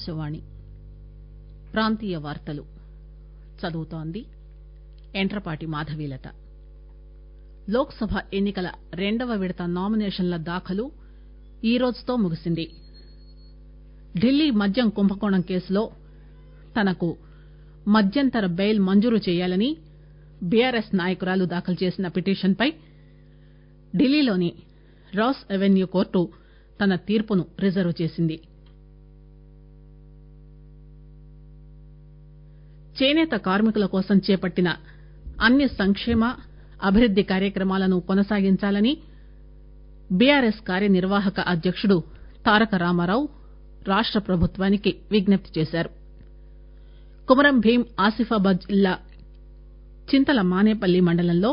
ఆకాశవాణి ప్రాంతీయ వార్తలు చదువుతోంది ఎంట్రపాటి మాధవీలత లోక్ సభ ఎన్ని కల రెండవ విడత నామినేషన్ల దాఖలు ఈరోజుతో ముగిసింది ఢిల్లీ మద్యం కుంభకోణం కేసులో తనకు మధ్యంతర బెయిల్ మంజూరు చేయాలని బీఆర్ఎస్ నాయకురాలు దాఖలు చేసిన పిటిషన్ పై ఢిల్లీలోని రాస్ అవెన్యూ కోర్టు తన తీర్పును రిజర్వ్ చేసింది చేసేత కార్మికుల కోసం చేపట్టిన అన్ని సంక్షేమ అభివృద్ది కార్యక్రమాలను కొనసాగించాలని బీఆర్ఎస్ కార్యనిర్వాహక అధ్యకుడు తారక రామారావు రాష్ట ప్రభుత్వానికి విజ్ఞప్తి చేశారు కుమరం భీం ఆసిఫాబాద్ జిల్లా చింతల మానేపల్లి మండలంలో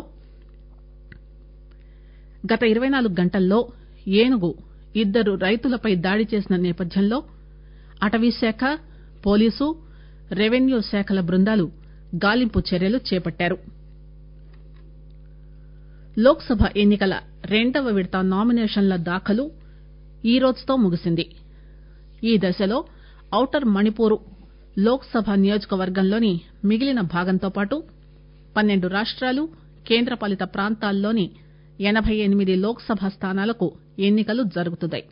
గత ఇరవై నాలుగు గంటల్లో ఏనుగు ఇద్దరు రైతులపై దాడి చేసిన నేపథ్యంలో అటవీశాఖ పోలీసు రెవెన్యూ శాఖల బృందాలు గాలింపు చర్యలు చేపట్టారు లోక్ సభ ఎన్ని కల రెండవ విడత నామినేషన్ల దాఖలు ఈరోజుతో ముగిసింది ఈ దశలో ఔటర్ మణిపూర్ లోక్ సభ నియోజకవర్గంలోని మిగిలిన భాగంతో పాటు పన్నెండు రాష్టాలు కేంద్రపాలిత ప్రాంతాల్లోని ఎనబై ఎనిమిది లోక్ సభ స్థానాలకు ఎన్ని కలు జరుగుతున్నాయి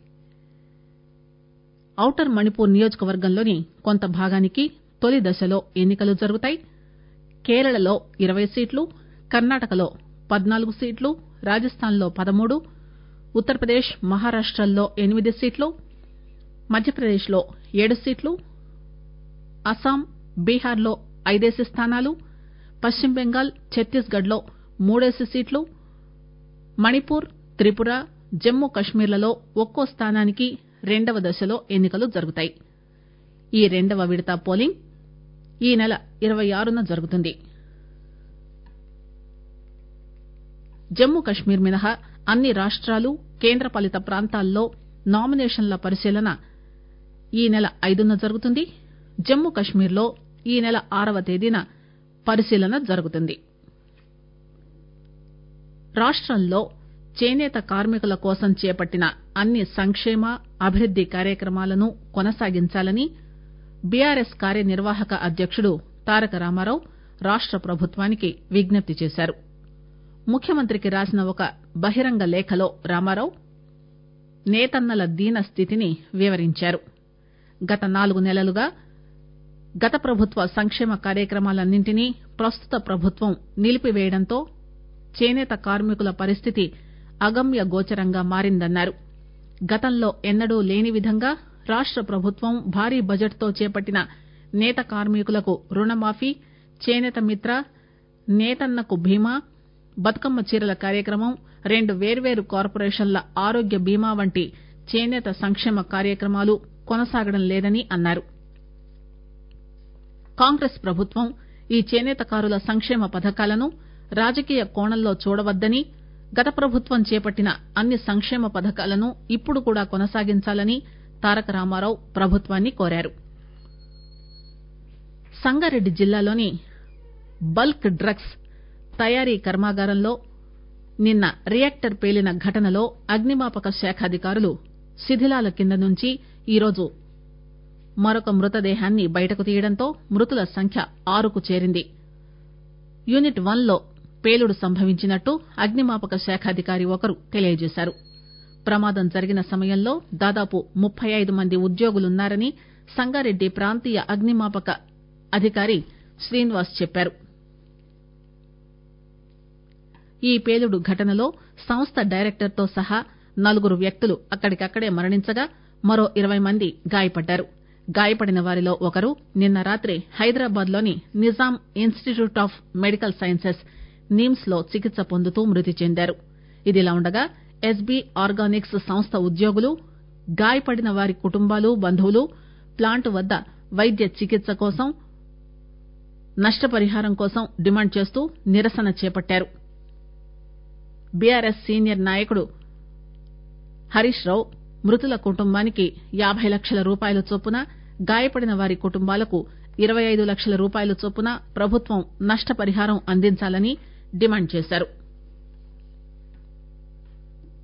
ఔటర్ మణిపూర్ నియోజకవర్గంలోని కొంత భాగానికి తొలి దశలో ఎన్ని కలు జరుగుతాయి కేరళలో ఇరవై సీట్లు కర్ణాటకలో పద్నాలుగు సీట్లు రాజస్థాన్ లో పదమూడు ఉత్తరప్రదేశ్ మహారాష్టల్లో ఎనిమిది సీట్లు మధ్యప్రదేశ్ లో ఏడు సీట్లు అస్సాం బీహార్ లో ఐదేసి స్థానాలు పశ్చిమ బెంగాల్ ఛత్తీస్ గఢ్ లో మూడేసి సీట్లు మణిపూర్ త్రిపుర జమ్మూ కశ్మీర్లలో ఒక్కో స్థానానికి రెండవ దశలో ఎన్ని కలు జరుగుతాయి ఈ రెండవ విడత పోలింగ్ ఈ నెల ఇరవై ఆరున జరుగుతుంది జమ్మూ కశ్మీర్ మినహా అన్ని రాష్టాలు కేంద్రపాలిత ప్రాంతాల్లో నామినేషన్ల పరిశీలన ఈ నెల ఐదున జరుగుతుంది జమ్మూ కశ్మీర్ లో ఈ నెల ఆరవ తేదీన పరిశీలన జరుగుతుంది రాష్టంలో చేసేత కార్మికుల కోసం చేపట్టిన అన్ని సంక్షేమ అభివృద్ది కార్యక్రమాలను కొనసాగించాలని బీఆర్ఎస్ కార్యనిర్వాహక అధ్యకుడు తారక రామారావు రాష్ట ప్రభుత్వానికి విజ్ఞప్తి చేశారు ముఖ్యమంత్రికి రాసిన ఒక బహిరంగ లేఖలో రామారావు నేతన్నల దీన స్థితిని వివరించారు గత నాలుగు నెలలుగా గత ప్రభుత్వ సంక్షేమ కార్యక్రమాలన్నింటినీ ప్రస్తుత ప్రభుత్వం నిలిపివేయడంతో చేనేత కార్మికుల పరిస్థితి అగమ్య గోచరంగా మారిందన్నారు గతంలో ఎన్నడూ లేని విధంగా రాష్ట ప్రభుత్వం భారీ బడ్జెట్ తో చేపట్టిన నేత కార్మికులకు రుణమాఫీ చేనేత మిత్ర నేతన్నకు బీమా బతుకమ్మ చీరల కార్యక్రమం రెండు వేర్వేరు కార్పొరేషన్ల ఆరోగ్య బీమా వంటి చేనేత సంక్షేమ కార్యక్రమాలు కొనసాగడం లేదని అన్నారు కాంగ్రెస్ ప్రభుత్వం ఈ చేనేతకారుల సంక్షేమ పథకాలను రాజకీయ కోణంలో చూడవద్దని గత ప్రభుత్వం చేపట్టిన అన్ని సంక్షేమ పథకాలను ఇప్పుడు కూడా కొనసాగించాలని తారక రామారావు ప్రభుత్వాన్ని కోరారు సంగారెడ్డి జిల్లాలోని బల్క్ డ్రగ్స్ తయారీ కర్మాగారంలో నిన్న రియాక్టర్ పేలిన ఘటనలో అగ్నిమాపక శాఖ అధికారులు శిథిలాల కింద నుంచి ఈరోజు మరొక మృతదేహాన్ని బయటకు తీయడంతో మృతుల సంఖ్య ఆరుకు చేరింది యూనిట్ వన్ లో పేలుడు సంభవించినట్టు అగ్నిమాపక శాఖ అధికారి ఒకరు తెలియజేశారు ప్రమాదం జరిగిన సమయంలో దాదాపు ముప్పై ఐదు మంది ఉద్యోగులున్నారని సంగారెడ్డి ప్రాంతీయ అగ్నిమాపక అధికారి శ్రీనివాస్ చెప్పారు ఈ పేలుడు ఘటనలో సంస్థ డైరెక్టర్ తో సహా నలుగురు వ్యక్తులు అక్కడికక్కడే మరణించగా మరో ఇరవై మంది గాయపడ్డారు గాయపడిన వారిలో ఒకరు నిన్న రాత్రి హైదరాబాద్ లోని Nizam institute of medical sciences NIMS లో చికిత్స పొందుతూ మృతి చెందారు ఇదిలా ఉండగా ఎస్బీ ఆర్గానిక్స్ సంస్థ ఉద్యోగులు గాయపడిన వారి కుటుంబాలు బంధువులు ప్లాంట్ వద్ద వైద్య చికిత్స కోసం నష్టపరిహారం కోసం డిమాండ్ చేస్తూ నిరసన చేపట్టారు బీఆర్ఎస్ సీనియర్ నాయకుడు హరీష్ రావు మృతుల కుటుంబానికి యాబై లక్షల రూపాయల చొప్పున గాయపడిన వారి కుటుంబాలకు ఇరవై ఐదు లక్షల రూపాయల చొప్పున ప్రభుత్వం నష్టపరిహారం అందించాలని డిమాండ్ చేశారు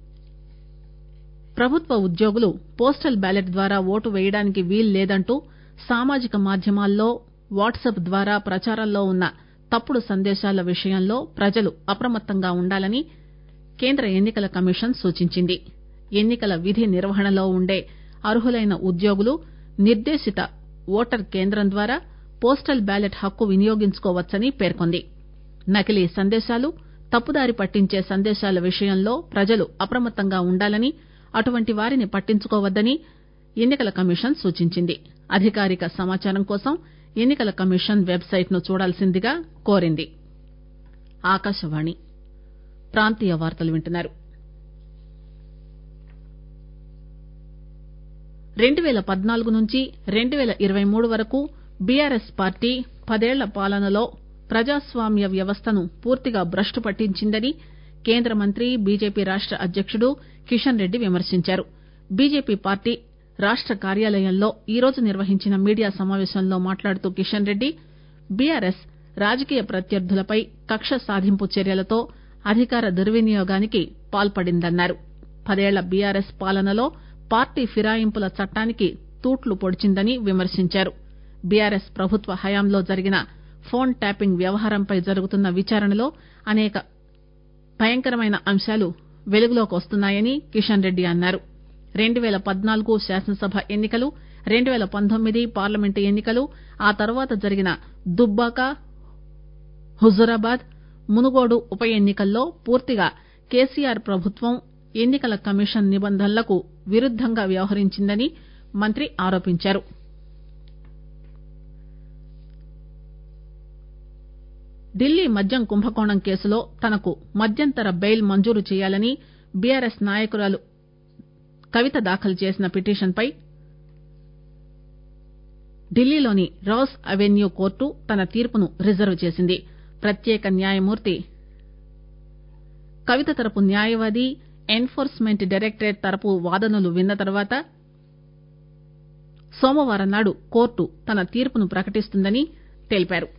ప్రభుత్వ ఉద్యోగులు పోస్టల్ బ్యాలెట్ ద్వారా ఓటు వేయడానికి వీల్లేదంటూ సామాజిక మాధ్యమాల్లో వాట్సాప్ ద్వారా ప్రచారంలో ఉన్న తప్పుడు సందేశాల విషయంలో ప్రజలు అప్రమత్తంగా ఉండాలని కేంద్ర ఎన్నికల కమిషన్ సూచించింది ఎన్నికల విధి నిర్వహణలో ఉండే అర్హులైన ఉద్యోగులు నిర్దేశిత ఓటర్ కేంద్రం ద్వారా పోస్టల్ బ్యాలెట్ హక్కు వినియోగించుకోవచ్చని పేర్కొంది నకిలీ సందేశాలు తప్పుదారి పట్టించే సందేశాల విషయంలో ప్రజలు అప్రమత్తంగా ఉండాలని అటువంటి వారిని పట్టించుకోవద్దని ఎన్నికల కమిషన్ సూచించింది అధికారిక సమాచారం కోసం ఎన్నికల కమిషన్ వెబ్సైట్ ను చూడాల్సిందిగా కోరింది ఆకాశవాణి ప్రాంతీయ వార్తలు వింటున్నారు రెండు పేల పద్నాలుగు నుంచి రెండు పేల ఇరవై మూడు వరకు బీఆర్ఎస్ పార్టీ పదేళ్ల పాలనలో ప్రజాస్వామ్య వ్యవస్థను పూర్తిగా భ్రష్టు పట్టించిందని కేంద్ర మంత్రి బీజేపీ రాష్ట అధ్యకుడు కిషన్ రెడ్డి విమర్శించారు బీజేపీ పార్టీ రాష్ట కార్యాలయంలో ఈరోజు నిర్వహించిన మీడియా సమావేశంలో మాట్లాడుతూ కిషన్ రెడ్డి బీఆర్ఎస్ రాజకీయ ప్రత్యర్థులపై కక్ష సాధింపు చర్యలతో అధికార దుర్వినియోగానికి పాల్పడిందన్నారు పదేళ్ల బీఆర్ఎస్ పాలనలో పార్టీ ఫిరాయింపుల చట్టానికి తూట్లు పొడిచిందని విమర్శించారు బీఆర్ఎస్ ప్రభుత్వ హయాంలో జరిగిన ఫోన్ ట్యాపింగ్ వ్యవహారంపై జరుగుతున్న విచారణలో అనేక భయంకరమైన అంశాలు వెలుగులోకి వస్తున్నాయని కిషన్ రెడ్డి అన్నారు రెండు పేల పద్నాలుగు శాసనసభ ఎన్నికలు రెండు పేల పంతొమ్మిది పార్లమెంటు ఎన్నికలు ఆ తర్వాత జరిగిన దుబ్బాక హుజూరాబాద్ మునుగోడు ఉప ఎన్నికల్లో పూర్తిగా కేసీఆర్ ప్రభుత్వం ఎన్నికల కమిషన్ నిబంధనలకు విరుద్దంగా వ్యవహరించిందని మంత్రి ఆరోపించారు ఢిల్లీ మద్యం కుంభకోణం కేసులో తనకు మధ్యంతర బెయిల్ మంజూరు చేయాలని బీఆర్ఎస్ నాయకురాలు కవిత దాఖలు చేసిన పిటిషన్పై ఢిల్లీలోని రాస్ అవెన్యూ కోర్టు తన తీర్పును రిజర్వ్ చేసింది ప్రత్యేక న్యాయమూర్తి కవిత తరపు న్యాయవాది ఎన్ఫోర్స్మెంట్ డైరెక్టరేట్ తరపు వాదనలు విన్న తర్వాత సోమవారం నాడు కోర్టు తన తీర్పును ప్రకటిస్తుందని తెలిపారు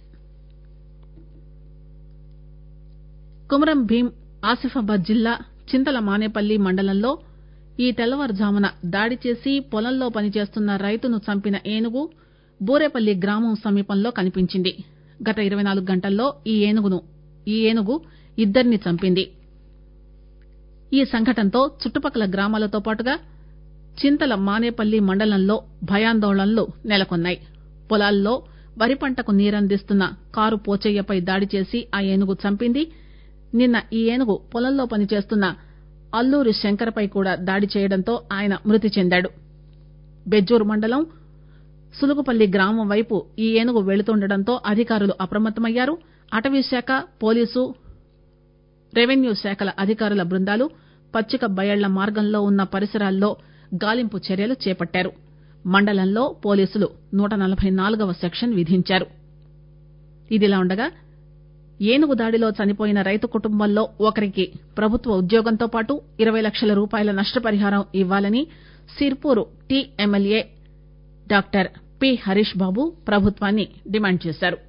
కుమరం భీం ఆసిఫాబాద్ జిల్లా చింతల మానేపల్లి మండలంలో ఈ తెల్లవారుజామున దాడి చేసి పొలంలో పనిచేస్తున్న రైతును చంపిన ఏనుగు బూరేపల్లి గ్రామం సమీపంలో కనిపించింది గత ఇరవై నాలుగు గంటల్లో ఈ ఏనుగు ఇద్దరిని చంపింది ఈ సంఘటనతో చుట్టుపక్కల గ్రామాలతో పాటుగా చింతల మానేపల్లి మండలంలో భయాందోళనలు నెలకొన్నాయి పొలాల్లో వరి పంటకు నీరందిస్తున్న కారు పోచయ్యపై దాడి చేసి ఆ ఏనుగు చంపింది నిన్న ఈ ఏనుగు పొలంలో పనిచేస్తున్న అల్లూరి శంకర్పై కూడా దాడి చేయడంతో ఆయన మృతి చెందాడు బెజ్జూర్ మండలం సులుగుపల్లి గ్రామం వైపు ఈ ఏనుగు వెళుతుండటంతో అధికారులు అప్రమత్తమయ్యారు అటవీశాఖ పోలీసు రెవెన్యూ శాఖల అధికారుల బృందాలు పచ్చిక బయళ్ల మార్గంలో ఉన్న పరిసరాల్లో గాలింపు చర్యలు చేపట్టారు మండలంలో పోలీసులు నూట నలబై నాలుగవ సెక్షన్ విధించారు ఇదిలా ఉండగా ఏనుగు దాడిలో చనిపోయిన రైతు కుటుంబంలో ఒకరికి ప్రభుత్వ ఉద్యోగంతో పాటు ఇరవై లక్షల రూపాయల నష్టపరిహారం ఇవ్వాలని Sirpur T MLA doctor P Harish Babu ప్రభుత్వాన్ని డిమాండ్ చేశారు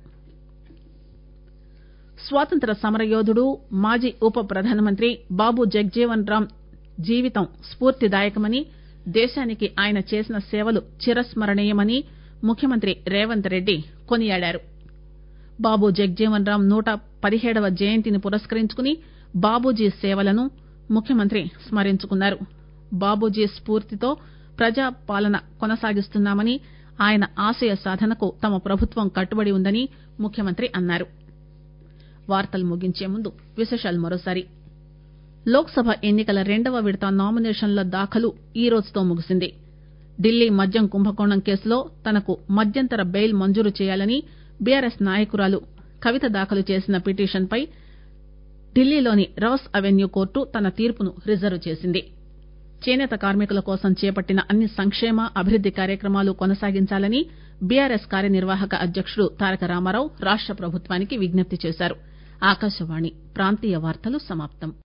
స్వాతంత్ర సమరయోధుడు మాజీ ఉప ప్రధానమంత్రి బాబు జగజీవన్ రామ్ జీవితం స్పూర్తిదాయకమని దేశానికి ఆయన చేసిన సేవలు చిరస్మరణీయమని ముఖ్యమంత్రి రేవంత్ రెడ్డి కొనియాడారు బాబు జగజీవన్ రామ్ నూట పదిహేడవ జయంతిని పురస్కరించుకుని బాబూజీ సేవలను ముఖ్యమంత్రి స్మరించుకున్నారు బాబూజీ స్పూర్తితో ప్రజాపాలన కొనసాగిస్తున్నామని ఆయన ఆశయ సాధనకు తమ ప్రభుత్వం కట్టుబడి ఉందని ముఖ్యమంత్రి అన్నారు వార్తలు ముగించే ముందు విశేషాలు మరోసారి లోక్ సభ ఎన్నికల రెండవ విడత నామినేషన్ల దాఖలు ఈ రోజుతో ముగిసింది ఢిల్లీ మద్యం కుంభకోణం కేసులో తనకు మధ్యంతర బెయిల్ మంజూరు చేయాలని బీఆర్ఎస్ నాయకురాలు కవిత దాఖలు చేసిన పిటిషన్పై ఢిల్లీలోని రాస్ అవెన్యూ కోర్టు తన తీర్పును రిజర్వ్ చేసింది చేనేత కార్మికుల కోసం చేపట్టిన అన్ని సంక్షేమ అభివృద్ది కార్యక్రమాలు కొనసాగించాలని బీఆర్ఎస్ కార్యనిర్వాహక అధ్యకుడు తారక రామారావు రాష్ట ప్రభుత్వానికి విజ్ఞప్తి చేశారు ఆకాశవాణి ప్రాంతీయ వార్తలు సమాప్తం